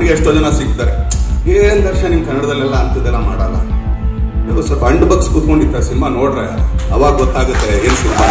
ನನಗೆ ಎಷ್ಟೋ ಜನ ಸಿಗ್ತಾರೆ ಏನ್ ದರ್ಶನ್ ನಿಮ್ ಕನ್ನಡದಲ್ಲೆಲ್ಲ ಅಂಥದ್ದೆಲ್ಲ ಮಾಡಲ್ಲ ಇದು ಸ್ವಲ್ಪ ಅಂಡ್ ಬಗ್ಸ್ ಕೂತ್ಕೊಂಡಿರ್ತಾರೆ ಸಿನಿಮಾ ನೋಡ್ರೆ ಅವಾಗ ಗೊತ್ತಾಗುತ್ತೆ ಏನ್ ಸಿನಿಮಾ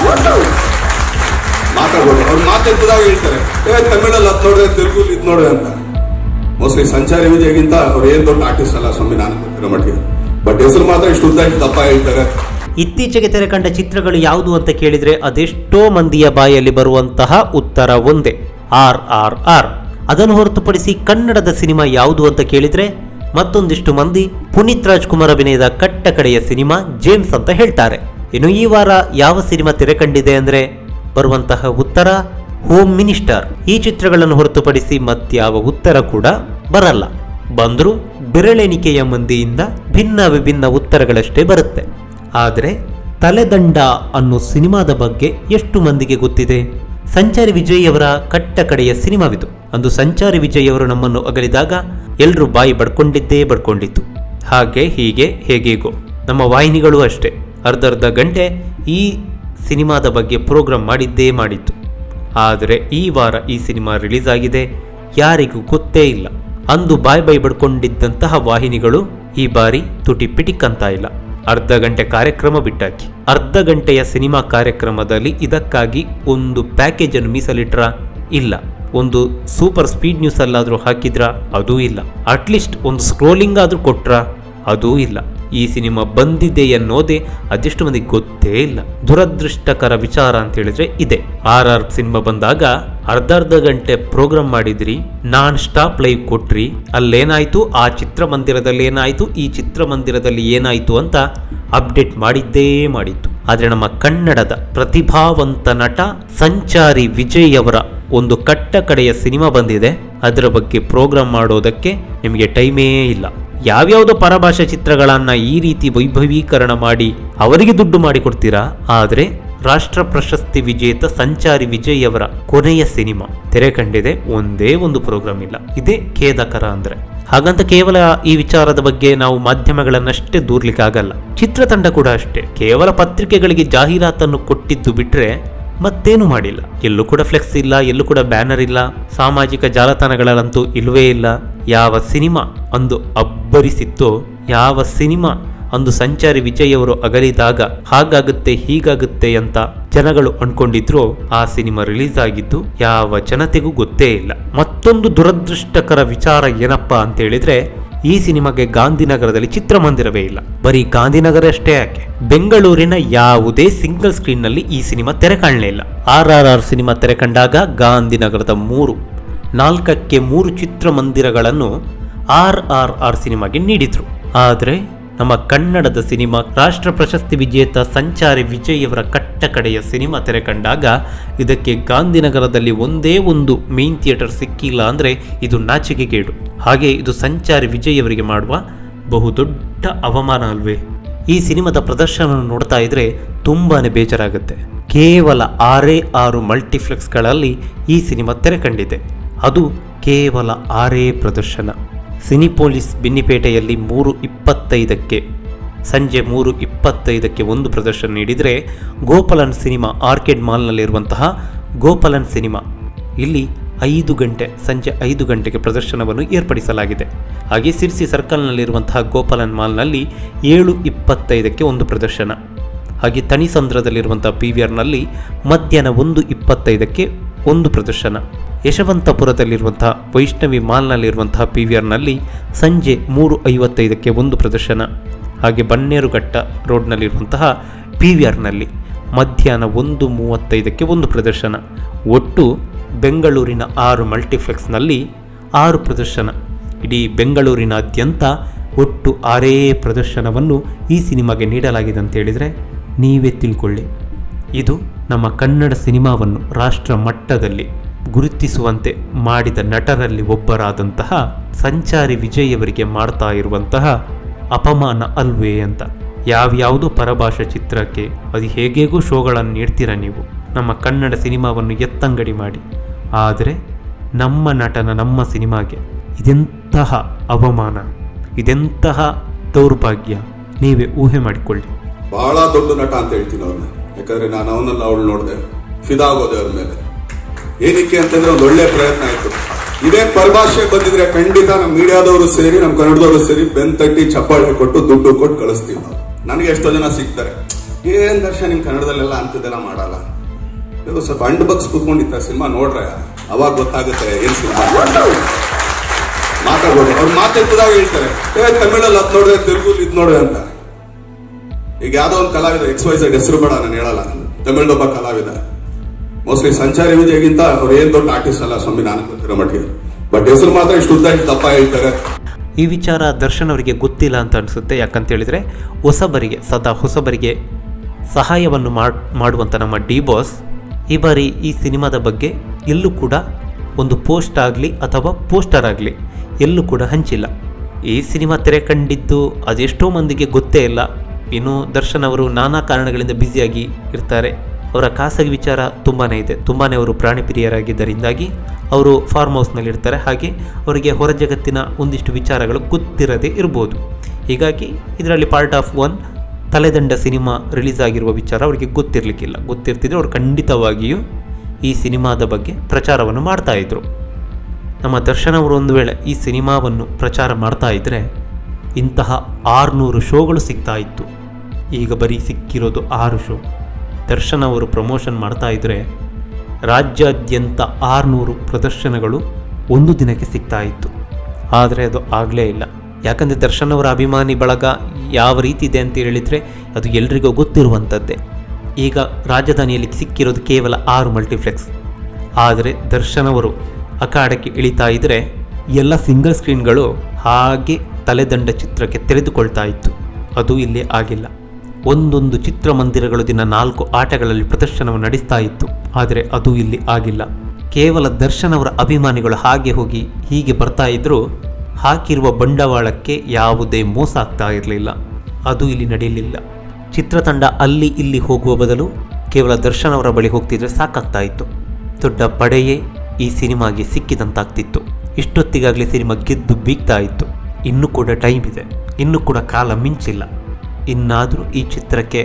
ಮಾತಾಡ್ಬೋದು ಅವ್ರು ಮಾತೆತ್ತದಾಗ ಹೇಳ್ತಾರೆ ಏ ತಮಿಳಲ್ಲಿ ಹತ್ ನೋಡ್ರೆ ತೆಲುಗು ಇದು ನೋಡ್ರೆ ಅಂತ ಮೋಸ್ಟ್ಲಿ ಸಂಚಾರಿ ವಿಜಯಗಿಂತ ಅವ್ರು ಏನ್ ದೊಡ್ಡ ಆರ್ಟಿಸ್ಟ್ ಅಲ್ಲ ಸ್ವಾಮಿ ನಾನು ಗೊತ್ತಿರೋ ಮಟ್ಟಿಗೆ ಬಟ್ ಹೆಸರು ಮಾತ್ರ ಇಷ್ಟು ಉದ್ದ ಇಷ್ಟು ದಪ್ಪ ಹೇಳ್ತಾರೆ ಇತ್ತೀಚೆಗೆ ತೆರೆಕಂಡ ಚಿತ್ರಗಳು ಯಾವುದು ಅಂತ ಕೇಳಿದ್ರೆ ಅದೆಷ್ಟೋ ಮಂದಿಯ ಬಾಯಲ್ಲಿ ಬರುವಂತಹ ಉತ್ತರ ಒಂದೇ ಆರ್ ಆರ್ ಆರ್ ಅದನ್ನು ಹೊರತುಪಡಿಸಿ ಕನ್ನಡದ ಸಿನಿಮಾ ಯಾವುದು ಅಂತ ಕೇಳಿದ್ರೆ ಮತ್ತೊಂದಿಷ್ಟು ಮಂದಿ ಪುನೀತ್ ರಾಜ್ಕುಮಾರ್ ಅಭಿನಯದ ಕಟ್ಟ ಕಡೆಯ ಸಿನಿಮಾ ಜೇಮ್ಸ್ ಅಂತ ಹೇಳ್ತಾರೆ ಇನ್ನು ಈ ವಾರ ಯಾವ ಸಿನಿಮಾ ತೆರೆ ಕಂಡಿದೆ ಅಂದ್ರೆ ಬರುವಂತಹ ಉತ್ತರ ಹೋಮ್ ಮಿನಿಸ್ಟರ್ ಈ ಚಿತ್ರಗಳನ್ನು ಹೊರತುಪಡಿಸಿ ಮತ್ಯಾವ ಉತ್ತರ ಕೂಡ ಬರಲ್ಲ ಬಂದರೂ ಬೆರಳೆಣಿಕೆಯ ಮಂದಿಯಿಂದ ಭಿನ್ನ ವಿಭಿನ್ನ ಉತ್ತರಗಳಷ್ಟೇ ಬರುತ್ತೆ ಆದರೆ ತಲೆದಂಡ ಅನ್ನೋ ಸಿನಿಮಾದ ಬಗ್ಗೆ ಎಷ್ಟು ಮಂದಿಗೆ ಗೊತ್ತಿದೆ ಸಂಚಾರಿ ವಿಜಯ್ ಅವರ ಕಟ್ಟ ಕಡೆಯ ಸಿನಿಮಾವಿದು ಅಂದು ಸಂಚಾರಿ ವಿಜಯ್ ಅವರು ನಮ್ಮನ್ನು ಅಗಲಿದಾಗ ಎಲ್ಲರೂ ಬಾಯಿ ಬಡ್ಕೊಂಡಿದ್ದೇ ಬಡ್ಕೊಂಡಿತ್ತು ಹಾಗೆ ಹೀಗೆ ಹೇಗೇಗೋ ನಮ್ಮ ವಾಹಿನಿಗಳು ಅಷ್ಟೇ ಅರ್ಧರ್ಧ ಗಂಟೆ ಈ ಸಿನಿಮಾದ ಬಗ್ಗೆ ಪ್ರೋಗ್ರಾಂ ಮಾಡಿದ್ದೇ ಮಾಡಿತ್ತು ಆದರೆ ಈ ವಾರ ಈ ಸಿನಿಮಾ ರಿಲೀಸ್ ಆಗಿದೆ ಯಾರಿಗೂ ಗೊತ್ತೇ ಇಲ್ಲ ಅಂದು ಬಾಯ್ ಬಾಯ್ ಬಡ್ಕೊಂಡಿದ್ದಂತಹ ವಾಹಿನಿಗಳು ಈ ಬಾರಿ ತುಟಿ ಪಿಟಿಕ್ ಅಂತ ಇಲ್ಲ ಅರ್ಧ ಗಂಟೆ ಕಾರ್ಯಕ್ರಮ ಬಿಟ್ಟಾಕಿ ಅರ್ಧ ಗಂಟೆಯ ಸಿನಿಮಾ ಕಾರ್ಯಕ್ರಮದಲ್ಲಿ ಇದಕ್ಕಾಗಿ ಒಂದು ಪ್ಯಾಕೇಜ್ ಅನ್ನು ಮೀಸಲಿಟ್ರ ಇಲ್ಲ ಒಂದು ಸೂಪರ್ ಸ್ಪೀಡ್ ನ್ಯೂಸ್ ಅಲ್ಲಾದ್ರೂ ಹಾಕಿದ್ರ ಅದೂ ಇಲ್ಲ ಅಟ್ಲೀಸ್ಟ್ ಒಂದು ಸ್ಕ್ರೋಲಿಂಗ್ ಆದ್ರೂ ಕೊಟ್ರ ಅದೂ ಇಲ್ಲ ಈ ಸಿನಿಮಾ ಬಂದಿದೆ ಅನ್ನೋದೇ ಅದೆಷ್ಟು ಮಂದಿಗೆ ಗೊತ್ತೇ ಇಲ್ಲ ದುರದೃಷ್ಟಕರ ವಿಚಾರ ಅಂತ ಹೇಳಿದ್ರೆ ಇದೆ ಆರ್ ಆರ್ ಸಿನಿಮಾ ಬಂದಾಗ ಅರ್ಧ ಅರ್ಧ ಗಂಟೆ ಪ್ರೋಗ್ರಾಮ್ ಮಾಡಿದ್ರಿ ನಾನ್ ಸ್ಟಾಪ್ ಲೈವ್ ಕೊಟ್ರಿ ಅಲ್ಲೇನಾಯ್ತು ಆ ಚಿತ್ರಮಂದಿರದಲ್ಲಿ ಏನಾಯ್ತು ಈ ಚಿತ್ರಮಂದಿರದಲ್ಲಿ ಏನಾಯ್ತು ಅಂತ ಅಪ್ಡೇಟ್ ಮಾಡಿದ್ದೇ ಮಾಡಿತ್ತು ಆದ್ರೆ ನಮ್ಮ ಕನ್ನಡದ ಪ್ರತಿಭಾವಂತ ನಟ ಸಂಚಾರಿ ವಿಜಯ್ ಅವರ ಒಂದು ಕಟ್ಟ ಕಡೆಯ ಸಿನಿಮಾ ಬಂದಿದೆ ಅದರ ಬಗ್ಗೆ ಪ್ರೋಗ್ರಾಮ್ ಮಾಡೋದಕ್ಕೆ ನಿಮಗೆ ಟೈಮೇ ಇಲ್ಲ ಯಾವ್ಯಾವುದೋ ಪರಭಾಷಾ ಚಿತ್ರಗಳನ್ನ ಈ ರೀತಿ ವೈಭವೀಕರಣ ಮಾಡಿ ಅವರಿಗೆ ದುಡ್ಡು ಮಾಡಿ ಕೊಡ್ತೀರಾ ಆದ್ರೆ ರಾಷ್ಟ್ರ ಪ್ರಶಸ್ತಿ ವಿಜೇತ ಸಂಚಾರಿ ವಿಜಯ್ ಅವರ ಕೊನೆಯ ಸಿನಿಮಾ ತೆರೆ ಕಂಡಿದೆ ಒಂದೇ ಒಂದು ಪ್ರೋಗ್ರಾಮ್ ಇಲ್ಲ ಇದೇ ಖೇದಕರ ಅಂದ್ರೆ ಹಾಗಂತ ಕೇವಲ ಈ ವಿಚಾರದ ಬಗ್ಗೆ ನಾವು ಮಾಧ್ಯಮಗಳನ್ನಷ್ಟೇ ದೂರ್ಲಿಕ್ಕಾಗಲ್ಲ ಚಿತ್ರತಂಡ ಕೂಡ ಅಷ್ಟೇ ಕೇವಲ ಪತ್ರಿಕೆಗಳಿಗೆ ಜಾಹೀರಾತನ್ನು ಕೊಟ್ಟಿದ್ದು ಬಿಟ್ರೆ ಮತ್ತೇನು ಮಾಡಿಲ್ಲ ಎಲ್ಲೂ ಕೂಡ ಫ್ಲೆಕ್ಸ್ ಇಲ್ಲ ಎಲ್ಲೂ ಕೂಡ ಬ್ಯಾನರ್ ಇಲ್ಲ ಸಾಮಾಜಿಕ ಜಾಲತಾಣಗಳಲ್ಲಂತೂ ಇಲ್ವೇ ಇಲ್ಲ ಯಾವ ಸಿನಿಮಾ ಅಂದು ಅಬ್ಬರಿಸಿತ್ತೋ ಯಾವ ಸಿನಿಮಾ ಅಂದು ಸಂಚಾರಿ ವಿಜಯ್ ಅವರು ಅಗಲಿದಾಗ ಹಾಗಾಗುತ್ತೆ ಹೀಗಾಗುತ್ತೆ ಅಂತ ಜನಗಳು ಅನ್ಕೊಂಡಿದ್ರು ಆ ಸಿನಿಮಾ ರಿಲೀಸ್ ಆಗಿದ್ದು ಯಾವ ಜನತೆಗೂ ಗೊತ್ತೇ ಇಲ್ಲ ಮತ್ತೊಂದು ದುರದೃಷ್ಟಕರ ವಿಚಾರ ಏನಪ್ಪಾ ಅಂತ ಹೇಳಿದ್ರೆ ಈ ಸಿನಿಮಾಗೆ ಗಾಂಧಿನಗರದಲ್ಲಿ ಚಿತ್ರಮಂದಿರವೇ ಇಲ್ಲ ಬರೀ ಗಾಂಧಿನಗರ ಅಷ್ಟೇ ಯಾಕೆ ಬೆಂಗಳೂರಿನ ಯಾವುದೇ ಸಿಂಗಲ್ ಸ್ಕ್ರೀನ್ ನಲ್ಲಿ ಈ ಸಿನಿಮಾ ತೆರೆ ಕಾಣಲಿಲ್ಲ ಆರ್ ಆರ್ ಆರ್ ಸಿನಿಮಾ ತೆರೆ ಕಂಡಾಗ ಗಾಂಧಿನಗರದ ಮೂರು ನಾಲ್ಕಕ್ಕೆ ಮೂರು ಚಿತ್ರಮಂದಿರಗಳನ್ನು ಆರ್ ಆರ್ ಆರ್ ಸಿನಿಮಾಗೆ ನೀಡಿದ್ರು ಆದರೆ ನಮ್ಮ ಕನ್ನಡದ ಸಿನಿಮಾ ರಾಷ್ಟ್ರ ಪ್ರಶಸ್ತಿ ವಿಜೇತ ಸಂಚಾರಿ ವಿಜಯ್ ಅವರ ಕಟ್ಟ ಕಡೆಯ ಸಿನಿಮಾ ತೆರೆ ಕಂಡಾಗ ಇದಕ್ಕೆ ಗಾಂಧಿನಗರದಲ್ಲಿ ಒಂದೇ ಒಂದು ಮೇನ್ ಥಿಯೇಟರ್ ಸಿಕ್ಕಿಲ್ಲ ಅಂದರೆ ಇದು ನಾಚಿಕೆಗೇಡು ಹಾಗೆ ಇದು ಸಂಚಾರಿ ವಿಜಯ್ ಅವರಿಗೆ ಮಾಡುವ ಬಹುದೊಡ್ಡ ಅವಮಾನ ಅಲ್ವೇ ಈ ಸಿನಿಮಾದ ಪ್ರದರ್ಶನ ನೋಡ್ತಾ ಇದ್ರೆ ತುಂಬಾನೇ ಬೇಜಾರಾಗುತ್ತೆ ಕೇವಲ ಆರೇ ಆರು ಮಲ್ಟಿಫ್ಲೆಕ್ಸ್ಗಳಲ್ಲಿ ಈ ಸಿನಿಮಾ ತೆರೆ ಕಂಡಿದೆ ಅದು ಕೇವಲ ಆರೇ ಪ್ರದರ್ಶನ ಸಿನಿಪೋಲಿಸ್ ಬಿನ್ನಿಪೇಟೆಯಲ್ಲಿ ಮೂರು ಇಪ್ಪತ್ತೈದಕ್ಕೆ ಸಂಜೆ ಮೂರು ಇಪ್ಪತ್ತೈದಕ್ಕೆ ಒಂದು ಪ್ರದರ್ಶನ ನೀಡಿದರೆ ಗೋಪಾಲನ್ ಸಿನಿಮಾ ಆರ್ಕಿಡ್ ಮಾಲ್ನಲ್ಲಿರುವಂತಹ ಗೋಪಾಲನ್ ಸಿನಿಮಾ ಇಲ್ಲಿ ಐದು ಗಂಟೆ ಸಂಜೆ ಐದು ಗಂಟೆಗೆ ಪ್ರದರ್ಶನವನ್ನು ಏರ್ಪಡಿಸಲಾಗಿದೆ ಹಾಗೆ ಸಿರ್ಸಿ ಸರ್ಕಲ್ನಲ್ಲಿರುವಂತಹ ಗೋಪಾಲನ್ ಮಾಲ್ನಲ್ಲಿ ಏಳು ಇಪ್ಪತ್ತೈದಕ್ಕೆ ಒಂದು ಪ್ರದರ್ಶನ ಹಾಗೆ ತಣಿಸಂದ್ರದಲ್ಲಿರುವಂತಹ ಪಿ ವಿ ಆರ್ನಲ್ಲಿ ಮಧ್ಯಾಹ್ನ ಒಂದು ಇಪ್ಪತ್ತೈದಕ್ಕೆ ಒಂದು ಪ್ರದರ್ಶನ ಯಶವಂತಪುರದಲ್ಲಿರುವಂತಹ ವೈಷ್ಣವಿ ಮಾಲ್ನಲ್ಲಿರುವಂತಹ ಪಿ ವಿ ಆರ್ನಲ್ಲಿ ಸಂಜೆ ಮೂರು ಐವತ್ತೈದಕ್ಕೆ ಒಂದು ಪ್ರದರ್ಶನ ಹಾಗೆ ಬನ್ನೇರುಘಟ್ಟ ರೋಡ್ನಲ್ಲಿರುವಂತಹ ಪಿ ವಿ ಆರ್ನಲ್ಲಿ ಮಧ್ಯಾಹ್ನ ಒಂದು ಮೂವತ್ತೈದಕ್ಕೆ ಒಂದು ಪ್ರದರ್ಶನ ಒಟ್ಟು ಬೆಂಗಳೂರಿನ ಆರು ಮಲ್ಟಿಫ್ಲೆಕ್ಸ್ನಲ್ಲಿ ಆರು ಪ್ರದರ್ಶನ ಇಡೀ ಬೆಂಗಳೂರಿನಾದ್ಯಂತ ಒಟ್ಟು ಆರೇ ಪ್ರದರ್ಶನವನ್ನು ಈ ಸಿನಿಮಾಗೆ ನೀಡಲಾಗಿದೆ ಅಂತ ಹೇಳಿದರೆ ನೀವೇ ತಿಳ್ಕೊಳ್ಳಿ ಇದು ನಮ್ಮ ಕನ್ನಡ ಸಿನಿಮಾವನ್ನು ರಾಷ್ಟ್ರ ಮಟ್ಟದಲ್ಲಿ ಗುರುತಿಸುವಂತೆ ಮಾಡಿದ ನಟರಲ್ಲಿ ಒಬ್ಬರಾದಂತಹ ಸಂಚಾರಿ ವಿಜಯ್ ಅವರಿಗೆ ಮಾಡ್ತಾ ಇರುವಂತಹ ಅಪಮಾನ ಅಲ್ವೇ ಅಂತ ಯಾವ್ಯಾವುದೋ ಪರಭಾಷಾ ಚಿತ್ರಕ್ಕೆ ಅದು ಹೇಗೇಗೋ ಶೋಗಳನ್ನು ನೀಡ್ತೀರ ನೀವು ನಮ್ಮ ಕನ್ನಡ ಸಿನಿಮಾವನ್ನು ಎತ್ತಂಗಡಿ ಮಾಡಿ ಆದರೆ ನಮ್ಮ ನಟನ ನಮ್ಮ ಸಿನಿಮಾಗೆ ಇದೆಂತಹ ಅವಮಾನ ಇದೆಂತಹ ದೌರ್ಭಾಗ್ಯ ನೀವೇ ಊಹೆ ಮಾಡಿಕೊಳ್ಳಿ ಬಹಳ ದೊಡ್ಡ ನಟ ಅಂತ ಹೇಳ್ತೀನಿ ಅವ್ರನ್ನ ಯಾಕಂದ್ರೆ ನಾನು ಅವನಲ್ಲ ಅವಳು ನೋಡಿದೆ ಫಿದಾ ಆಗೋದೆ ಅವ್ರ ಮೇಲೆ ಏನಕ್ಕೆ ಅಂತಂದ್ರೆ ಒಂದು ಒಳ್ಳೆ ಪ್ರಯತ್ನ ಆಯ್ತು ಇದೇ ಪರಿಭಾಷೆ ಬಂದಿದ್ರೆ ಖಂಡಿತ ನಮ್ಮ ಮೀಡಿಯಾದವರು ಸೇರಿ ನಮ್ಮ ಕನ್ನಡದವರು ಸೇರಿ ಬೆನ್ ತಟ್ಟಿ ಚಪ್ಪಾಳೆ ಕೊಟ್ಟು ದುಡ್ಡು ಕೊಟ್ಟು ಕಳಿಸ್ತೀವಿ ನಾವು ನನಗೆ ಎಷ್ಟೋ ಜನ ಸಿಗ್ತಾರೆ ಏನ್ ದರ್ಶನ ನಿಮ್ ಕನ್ನಡದಲ್ಲೆಲ್ಲ ಅಂಥದ್ದೆಲ್ಲ ಮಾಡಲ್ಲ ಇದು ಸ್ವಲ್ಪ ಅಂಡ್ ಬಗ್ಸ್ ಕುತ್ಕೊಂಡಿತ್ತ ಸಿನಿಮಾ ನೋಡ್ರೆ ಅವಾಗ ಗೊತ್ತಾಗುತ್ತೆ ಏನ್ ಸಿನಿಮಾ ಮಾತಾಡ್ಬೋದು ಅವ್ರು ಮಾತೆತ್ತದಾಗ ಹೇಳ್ತಾರೆ ಏ ತಮಿಳಲ್ಲಿ ಅದ್ ನೋಡ್ರೆ ತೆಲುಗು ಇದ್ ನೋಡ್ರೆ ಅಂತ ಈಗ ಯಾವ್ದೋ ಒಂದು ಕಲಾವಿದ ಎಕ್ಸ್ ವೈ ಝೆಡ್ ಹೆಸರು ಬೇಡ ನಾನು ಹೇಳಲ್ಲ ತಮಿಳ್ನೊಬ್ಬ ಕಲಾವಿದ ಮೋಸ್ಟ್ಲಿ ಸಂಚಾರಿ ವಿಜಯ್ಗಿಂತ ಅವ್ರು ಏನ್ ದೊಡ್ಡ ಆರ್ಟಿಸ್ಟ್ ಅಲ್ಲ ಸ್ವಾಮಿ ನಾನು ಗೊತ್ತಿರೋ ಮಟ್ಟಿಗೆ ಬಟ್ ಹೆಸರು ಮಾತ್ರ ಇಷ್ಟು ಉದ್ದ ಇಷ್ಟು ದಪ್ಪ ಹೇಳ್ತಾರೆ ಈ ವಿಚಾರ ದರ್ಶನ್ ಅವರಿಗೆ ಗೊತ್ತಿಲ್ಲ ಅಂತ ಅನಿಸುತ್ತೆ ಯಾಕಂತ ಹೇಳಿದರೆ ಹೊಸಬರಿಗೆ ಸದಾ ಹೊಸಬರಿಗೆ ಸಹಾಯವನ್ನು ಮಾಡ್ ಮಾಡುವಂಥ ನಮ್ಮ ಡಿ ಬಾಸ್ ಈ ಬಾರಿ ಈ ಸಿನಿಮಾದ ಬಗ್ಗೆ ಎಲ್ಲೂ ಕೂಡ ಒಂದು ಪೋಸ್ಟ್ ಆಗಲಿ ಅಥವಾ ಪೋಸ್ಟರ್ ಆಗಲಿ ಎಲ್ಲೂ ಕೂಡ ಹಂಚಿಲ್ಲ ಈ ಸಿನಿಮಾ ತೆರೆ ಕಂಡಿದ್ದು ಅದೆಷ್ಟೋ ಮಂದಿಗೆ ಗೊತ್ತೇ ಇಲ್ಲ ಇನ್ನು ದರ್ಶನ್ ಅವರು ನಾನಾ ಕಾರಣಗಳಿಂದ ಬ್ಯುಸಿಯಾಗಿ ಇರ್ತಾರೆ ಅವರ ಖಾಸಗಿ ವಿಚಾರ ತುಂಬಾ ಇದೆ ತುಂಬಾ ಅವರು ಪ್ರಾಣಿ ಪ್ರಿಯರಾಗಿದ್ದರಿಂದಾಗಿ ಅವರು ಫಾರ್ಮ್ ಹೌಸ್ನಲ್ಲಿ ಇರ್ತಾರೆ ಹಾಗೆ ಅವರಿಗೆ ಹೊರ ಜಗತ್ತಿನ ಒಂದಿಷ್ಟು ವಿಚಾರಗಳು ಗೊತ್ತಿರದೇ ಇರ್ಬೋದು ಹೀಗಾಗಿ ಇದರಲ್ಲಿ part of one Taledanda cinema release ಆಗಿರುವ ವಿಚಾರ ಅವರಿಗೆ ಗೊತ್ತಿರಲಿಕ್ಕಿಲ್ಲ ಗೊತ್ತಿರ್ತಿದ್ರೆ ಅವರು ಖಂಡಿತವಾಗಿಯೂ ಈ ಸಿನಿಮಾದ ಬಗ್ಗೆ ಪ್ರಚಾರವನ್ನು ಮಾಡ್ತಾ ಇದ್ರು ನಮ್ಮ ದರ್ಶನ್ ಅವರು ಒಂದು ವೇಳೆ ಈ ಸಿನಿಮಾವನ್ನು ಪ್ರಚಾರ ಮಾಡ್ತಾ ಇದ್ದರೆ ಇಂತಹ ಆರುನೂರು ಶೋಗಳು ಸಿಗ್ತಾ ಇತ್ತು ಈಗ ಬರೀ ಸಿಕ್ಕಿರೋದು ಆರು ಶೋ ದರ್ಶನ್ ಅವರು ಪ್ರಮೋಷನ್ ಮಾಡ್ತಾ ಇದ್ದರೆ ರಾಜ್ಯಾದ್ಯಂತ ಆರುನೂರು ಪ್ರದರ್ಶನಗಳು ಒಂದು ದಿನಕ್ಕೆ ಸಿಗ್ತಾ ಇತ್ತು ಆದರೆ ಅದು ಆಗಲೇ ಇಲ್ಲ ಯಾಕಂದರೆ ದರ್ಶನ್ ಅವರ ಅಭಿಮಾನಿ ಬಳಗ ಯಾವ ರೀತಿ ಇದೆ ಅಂತ ಹೇಳಿದರೆ ಅದು ಎಲ್ರಿಗೂ ಗೊತ್ತಿರುವಂಥದ್ದೇ ಈಗ ರಾಜಧಾನಿಯಲ್ಲಿ ಸಿಕ್ಕಿರೋದು ಕೇವಲ ಆರು ಮಲ್ಟಿಪ್ಲೆಕ್ಸ್ ಆದರೆ ದರ್ಶನ್ ಅವರು ಅಖಾಡಕ್ಕೆ ಇಳಿತಾ ಇದ್ದರೆ ಎಲ್ಲ ಸಿಂಗಲ್ ಸ್ಕ್ರೀನ್ಗಳು ಹಾಗೆ ತಲೆದಂಡ ಚಿತ್ರಕ್ಕೆ ತೆರೆದುಕೊಳ್ತಾ ಇತ್ತು ಅದು ಇಲ್ಲಿ ಆಗಿಲ್ಲ ಒಂದೊಂದು ಚಿತ್ರಮಂದಿರಗಳು ದಿನ ನಾಲ್ಕು ಆಟಗಳಲ್ಲಿ ಪ್ರದರ್ಶನವನ್ನು ನಡೆಸ್ತಾ ಇತ್ತು ಆದರೆ ಅದು ಇಲ್ಲಿ ಆಗಿಲ್ಲ ಕೇವಲ ದರ್ಶನ್ ಅವರ ಅಭಿಮಾನಿಗಳು ಹಾಗೆ ಹೋಗಿ ಹೀಗೆ ಬರ್ತಾ ಇದ್ದರೂ ಹಾಕಿರುವ ಬಂಡವಾಳಕ್ಕೆ ಯಾವುದೇ ಮೋಸ ಆಗ್ತಾ ಇರಲಿಲ್ಲ ಅದು ಇಲ್ಲಿ ನಡೆಯಲಿಲ್ಲ ಚಿತ್ರತಂಡ ಅಲ್ಲಿ ಇಲ್ಲಿ ಹೋಗುವ ಬದಲು ಕೇವಲ ದರ್ಶನ್ ಅವರ ಬಳಿ ಹೋಗ್ತಿದ್ರೆ ಸಾಕಾಗ್ತಾ ಇತ್ತು ದೊಡ್ಡ ಪಡೆಯೇ ಈ ಸಿನಿಮಾಗೆ ಸಿಕ್ಕಿದಂತಾಗ್ತಿತ್ತು ಇಷ್ಟೊತ್ತಿಗಾಗಲೇ ಸಿನಿಮಾ ಗೆದ್ದು ಬೀಗ್ತಾ ಇತ್ತು ಇನ್ನೂ ಕೂಡ ಟೈಮ್ ಇದೆ ಇನ್ನೂ ಕೂಡ ಕಾಲ ಮಿಂಚಿಲ್ಲ ಇನ್ನಾದರೂ ಈ ಚಿತ್ರಕ್ಕೆ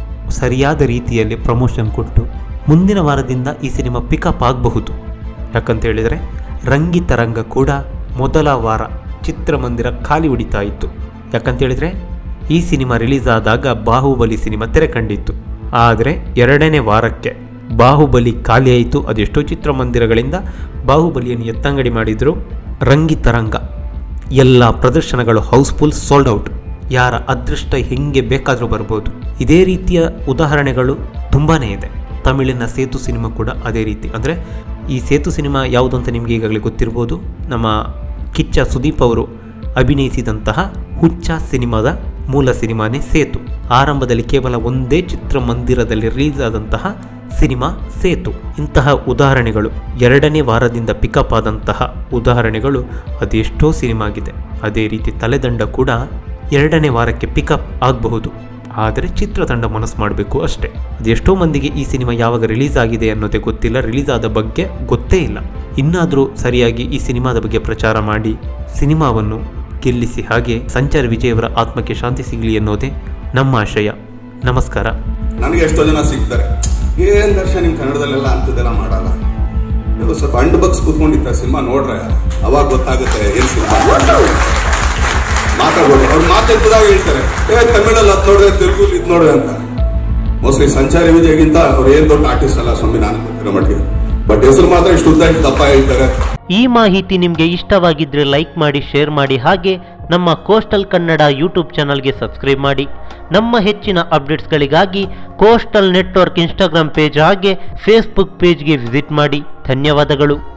ಸರಿಯಾದ ರೀತಿಯಲ್ಲಿ ಪ್ರಮೋಷನ್ ಕೊಟ್ಟು ಮುಂದಿನ ವಾರದಿಂದ ಈ ಸಿನಿಮಾ ಪಿಕಪ್ ಆಗಬಹುದು ಯಾಕಂತ ಹೇಳಿದರೆ ರಂಗಿತರಂಗ ಕೂಡ ಮೊದಲ ವಾರ ಚಿತ್ರಮಂದಿರ ಖಾಲಿ ಉಡಿತಾ ಇತ್ತು ಯಾಕಂತ ಹೇಳಿದರೆ ಈ ಸಿನಿಮಾ ರಿಲೀಸ್ ಆದಾಗ ಬಾಹುಬಲಿ ಸಿನಿಮಾ ತೆರೆ ಕಂಡಿತ್ತು ಆದರೆ ಎರಡನೇ ವಾರಕ್ಕೆ ಬಾಹುಬಲಿ ಖಾಲಿಯಾಯಿತು ಅದೆಷ್ಟೋ ಚಿತ್ರಮಂದಿರಗಳಿಂದ ಬಾಹುಬಲಿಯನ್ನು ಎತ್ತಂಗಡಿ ಮಾಡಿದರು ರಂಗಿತರಂಗ ಎಲ್ಲ ಪ್ರದರ್ಶನಗಳು ಹೌಸ್ಫುಲ್ ಸೋಲ್ಡ್ ಔಟ್ ಯಾರ ಅದೃಷ್ಟ ಹೆಂಗೆ ಬೇಕಾದರೂ ಬರ್ಬೋದು ಇದೇ ರೀತಿಯ ಉದಾಹರಣೆಗಳು ತುಂಬಾ ಇದೆ ತಮಿಳಿನ ಸೇತು ಸಿನಿಮಾ ಕೂಡ ಅದೇ ರೀತಿ ಅಂದರೆ ಈ ಸೇತು ಸಿನಿಮಾ ಯಾವುದು ಅಂತ ನಿಮಗೆ ಈಗಾಗಲೇ ಗೊತ್ತಿರ್ಬೋದು ನಮ್ಮ ಕಿಚ್ಚ ಸುದೀಪ್ ಅವರು ಅಭಿನಯಿಸಿದಂತಹ ಹುಚ್ಚ ಸಿನಿಮಾದ ಮೂಲ ಸಿನಿಮಾನೇ ಸೇತು ಆರಂಭದಲ್ಲಿ ಕೇವಲ ಒಂದೇ ಚಿತ್ರಮಂದಿರದಲ್ಲಿ ರಿಲೀಸ್ ಆದಂತಹ ಸಿನಿಮಾ ಸೇತು ಇಂತಹ ಉದಾಹರಣೆಗಳು ಎರಡನೇ ವಾರದಿಂದ ಪಿಕಪ್ ಆದಂತಹ ಉದಾಹರಣೆಗಳು ಅದೆಷ್ಟೋ ಸಿನಿಮಾ ಆಗಿದೆ ಅದೇ ರೀತಿ ತಲೆದಂಡ ಕೂಡ ಎರಡನೇ ವಾರಕ್ಕೆ ಪಿಕಪ್ ಆಗಬಹುದು ಆದರೆ ಚಿತ್ರತಂಡ ಮನಸ್ಸು ಮಾಡಬೇಕು ಅಷ್ಟೇ ಅದೆಷ್ಟೋ ಮಂದಿಗೆ ಈ ಸಿನಿಮಾ ಯಾವಾಗ ರಿಲೀಸ್ ಆಗಿದೆ ಅನ್ನೋದೇ ಗೊತ್ತಿಲ್ಲ ರಿಲೀಸ್ ಆದ ಬಗ್ಗೆ ಗೊತ್ತೇ ಇಲ್ಲ ಇನ್ನಾದರೂ ಸರಿಯಾಗಿ ಈ ಸಿನಿಮಾದ ಬಗ್ಗೆ ಪ್ರಚಾರ ಮಾಡಿ ಸಿನಿಮಾವನ್ನು ಗೆಲ್ಲಿಸಿ ಹಾಗೆ ಸಂಚಾರ ವಿಜಯವರ ಆತ್ಮಕ್ಕೆ ಶಾಂತಿ ಸಿಗಲಿ ಅನ್ನೋದೇ ನಮ್ಮ ಆಶಯ ನಮಸ್ಕಾರ ನನಗೆ ಎಷ್ಟೋ ಜನ ಸಿಗ್ತಾರೆ ಏನ್ ದರ್ಶನ ನಿಮ್ ಕನ್ನಡದಲ್ಲೆಲ್ಲ ಅಂಥದ್ದೆಲ್ಲ ಮಾಡಲ್ಲ ಇದು ಸ್ವಲ್ಪ ಅಂಡ್ ಬಗ್ಸ್ ಕುತ್ಕೊಂಡಿತ್ತ ಸಿನಿಮಾ ನೋಡ್ರೆ ಅವಾಗ ಗೊತ್ತಾಗುತ್ತೆ ಏನ್ ಸಿನಿಮಾ ಮಾತಾಡ್ಬೋದು ಅವ್ರು ಮಾತೆತ್ತದಾಗ ಹೇಳ್ತಾರೆ ಏ ತಮಿಳಲ್ಲಿ ಅದ್ ನೋಡ್ರೆ ತೆಲುಗು ಇದ್ ನೋಡ್ರೆ ಅಂತ ಮೋಸ್ಟ್ಲಿ ಸಂಚಾರಿ ವಿಜಯ್ಗಿಂತ ಅವ್ರು ಏನ್ ದೊಡ್ಡ ಆರ್ಟಿಸ್ಟ್ ಅಲ್ಲ ಸ್ವಾಮಿ ನಾನು ಗೊತ್ತಿರೋ ಮಟ್ಟಿಗೆ ಬಟ್ ಹೆಸರು ಮಾತ್ರ ಇಷ್ಟು ಉದ್ದ ಇಷ್ಟು ದಪ್ಪ ಹೇಳ್ತಾರೆ ಈ ಮಾಹಿತಿ ನಿಮಗೆ ಇಷ್ಟವಾಗಿದ್ದರೆ ಲೈಕ್ ಮಾಡಿ ಶೇರ್ ಮಾಡಿ ಹಾಗೆ ನಮ್ಮ ಕೋಸ್ಟಲ್ ಕನ್ನಡ ಯೂಟ್ಯೂಬ್ ಚಾನಲ್ಗೆ ಸಬ್ಸ್ಕ್ರೈಬ್ ಮಾಡಿ ನಮ್ಮ ಹೆಚ್ಚಿನ ಅಪ್ಡೇಟ್ಸ್ಗಳಿಗಾಗಿ ಕೋಸ್ಟಲ್ ನೆಟ್ವರ್ಕ್ ಇನ್ಸ್ಟಾಗ್ರಾಮ್ ಪೇಜ್ ಹಾಗೆ ಫೇಸ್ಬುಕ್ ಪೇಜ್ಗೆ ವಿಸಿಟ್ ಮಾಡಿ ಧನ್ಯವಾದಗಳು